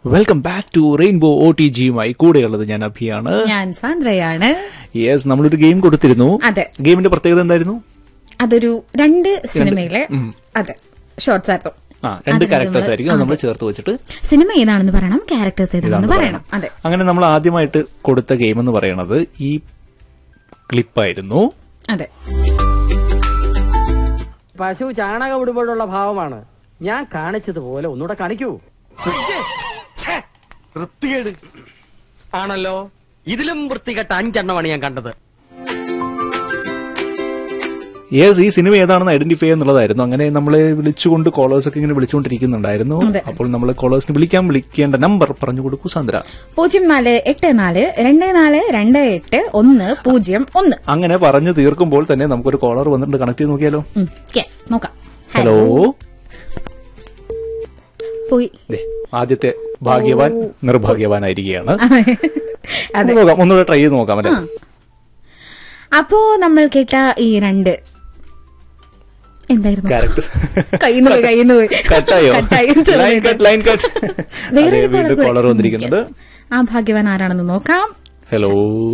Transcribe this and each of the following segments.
Welcome back to rainbow O T ജിയുമായി കൂടെയുള്ളത് ഞാൻ അഭിയാണ് ഞാൻ സാന്ദ്രയാണ് യെസ് നമ്മളൊരു ഗെയിം കൊടുത്തിരുന്നു അതെ ഗെയിമിന്റെ പ്രത്യേകത എന്തായിരുന്നു അതൊരു രണ്ട് സിനിമയിലെ അതെ ഷോർട്സ് ആയിരുന്നു ആ രണ്ട് അതിന് ക്യാരക്ടേഴ്സ് നമ്മള് ആയിരിക്കും അത് നമ്മൾ ചേർത്ത് വെച്ചിട്ട് സിനിമ ഏതാണെന്ന് പറയണം ക്യാരക്ടേഴ്സ് ഏതാണെന്ന് ഇതാണെന്ന് പറയണം പറയണം അതെ അങ്ങനെ നമ്മൾ ആദ്യമായിട്ട് കൊടുത്ത ഗെയിം എന്ന് പറയുന്നത് ഈ ക്ലിപ്പായിരുന്നു അതെ പശു ചാണകം ഇടുമ്പോഴുള്ള ഭാവമാണ് ഞാൻ കാണിച്ചതുപോലെ ഒന്നുകൂടെ കാണിക്കൂ വൃത്തികേട് ആണല്ലോ ഇതിലും വൃത്തികെട്ട അഞ്ചെണ്ണമാണ് ഞാൻ കണ്ടത് യെസ് ഈ സിനിമ ഏതാണെന്ന് ഐഡന്റിഫൈ എന്നുള്ളതായിരുന്നു അങ്ങനെ നമ്മളെ വിളിച്ചുകൊണ്ട് കോളേഴ്സ് ഒക്കെ ഇങ്ങനെ വിളിച്ചുകൊണ്ടിരിക്കുന്നുണ്ടായിരുന്നു അതെ. അപ്പോൾ നമ്മൾ കോളേഴ്സിന് വിളിക്കാൻ വിളിക്കേണ്ട നമ്പർ പറഞ്ഞു കൊടുക്കൂ സാന്ദ്ര പൂജ്യം നാല് എട്ട് നാല് രണ്ട് നാല് രണ്ട് എട്ട് ഒന്ന് പൂജ്യം ഒന്ന് അങ്ങനെ പറഞ്ഞു തീർക്കുമ്പോൾ തന്നെ നമുക്കൊരു കോളർ വന്നിട്ടുണ്ട് കണക്ട് ചെയ്ത് നോക്കിയാലോ യെസ് നോക്കാം ഹലോ പോയി ദേ, ആദ്യത്തെ ഭാഗ്യവാൻ നിർഭാഗ്യവാനായിരിക്കുകയാണ് അതെ ഒന്ന് നോക്കാം ഒന്നുകൂടെ ട്രൈ ചെയ്ത് നോക്കാം അല്ലെ അപ്പോ നമ്മൾ കേട്ട ഈ രണ്ട് എന്തായിരുന്നു ക്യാരക്ടേഴ്സ് കയ്യിന്ന് പോയി കയ്യിന്ന് പോയി കട്ടായോ കട്ടായി. ലൈൻ കട്ട് ലൈൻ കട്ട് വേറെ അതെ ഒരു വീണ്ടും caller കൂടെ. കോളർ വന്നിരിക്കുന്നുണ്ട് Yes. ആ ഭാഗ്യവാൻ ആരാണെന്ന് നോക്കാം ഹലോ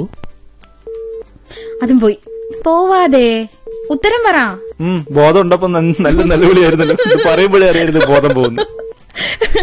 അതും പോയി പോവാതെ ഉത്തരം പറ ഉം ബോധം ഉണ്ടപ്പോ നന്ന- നല്ല നിലവിളിയായിരുന്നല്ലോ ഇത് പറയുമ്പോഴേ അറിയരുത് ബോധം പോകുന്നു